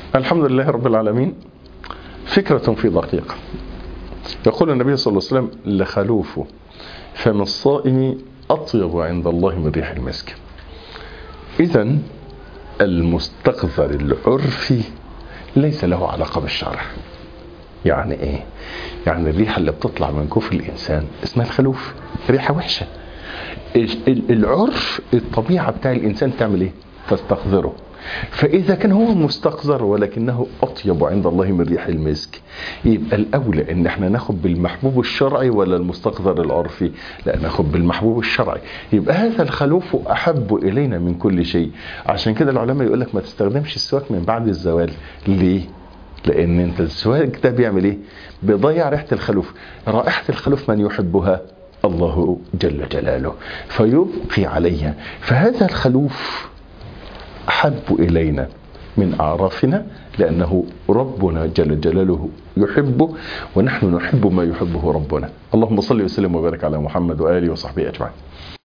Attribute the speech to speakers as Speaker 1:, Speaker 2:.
Speaker 1: الحمد لله رب العالمين فكرة في دقيقة يقول النبي صلى الله عليه وسلم لخلوف فم الصائم أطيب عند الله من ريح المسك إذا المستقذر العرفي ليس له علاقة بالشرع يعني ايه يعني الريحة اللي بتطلع من كفر الإنسان اسمها الخلوف ريحة وحشة العرف الطبيعة بتاع الإنسان تعمل ايه تستقذره فإذا كان هو مستقذر ولكنه أطيب عند الله من ريح المسك يبقى الأولى إن احنا ناخد بالمحبوب الشرعي ولا المستقذر العرفي لا ناخد بالمحبوب الشرعي يبقى هذا الخلوف أحب إلينا من كل شيء عشان كده العلماء يقول لك ما تستخدمش السواك من بعد الزوال ليه لان انت السواك ده بيعمل ايه بيضيع ريحه الخلوف رائحه الخلوف من يحبها الله جل جلاله فيبقي عليها فهذا الخلوف احب الينا من اعرافنا لانه ربنا جل جلاله يحبه ونحن نحب ما يحبه ربنا اللهم صل وسلم وبارك على محمد واله وصحبه اجمعين